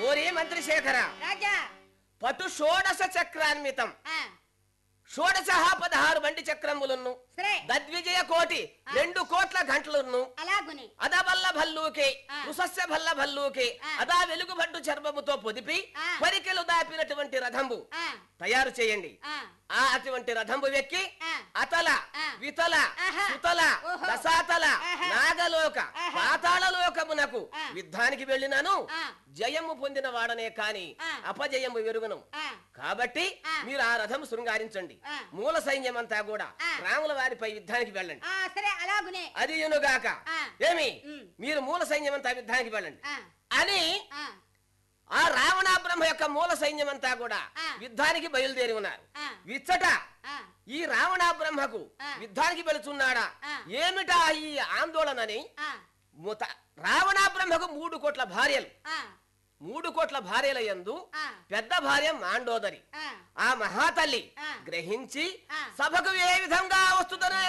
ఓరే మంత్రి శేఖర రాజా పటు షోడశ చక్రాన్వితం ఆ, షోడశ పదహారు బండి చక్రములను సరే దద్విజయ కోటి రెండు కోట్ల గంటలను అలాగుని అదబల్ల భల్లూకి ఆ. కుసస్య భల్ల భల్లూకి ఆ. అదా వెలుగుబంటు చర్మముతో పొదిపి ఆ. పరికెలు దాపినటువంటి రథంబు ఆ, తయారు చేయండి ఆ, ఆ అటువంటి రథంబు వెక్కి ఆ. అతల ఆ. వితల ఆహా. సుతల ఓహో. దశాతల ఆహా. నాగలోక ఆహా. పాతాళ లోకమునకు ఆ. యుద్ధానికి వెళ్ళినాను ఆ. జయము పొందిన వాడనే కాని ఆ. అపజయము వెరుగును ఆ, కాబట్టి ఆ. మీరు ఆ రథం శృంగారించండి ఆ. మూల సైన్యం అంతా కూడా ఆ. రాముల వారిపై యుద్ధానికి వెళ్ళండి ఆ, సరే అలాగునే అది యునుగాక ఆ. ఏమి ఉమ్. మీరు మూల సైన్యం అంతా యుద్ధానికి వెళ్ళండి ఆ, అని ఆ, ఆ రావణ బ్రహ్మ యొక్క మూల సైన్యం అంతా కూడా ఆ. యుద్ధానికి బయలుదేరి ఉన్నారు ఆ, విచ్చట ఆ, ఈ రావణ బ్రహ్మకు ఆ. యుద్ధానికి వెళుతున్నాడా ఆ. ఏమిటా ఈ ఆందోళనని ఆ, ముత- రావణ బ్రహ్మకు మూడు కోట్ల భార్యలు ఆ, మూడు కోట్ల భార్యల యందు ఆ, పెద్ద భార్య మాండోదరి ఆ, ఆ మహాతల్లి ఆ. గ్రహించి ఆ. సభకు ఏ విధంగా వస్తుందనే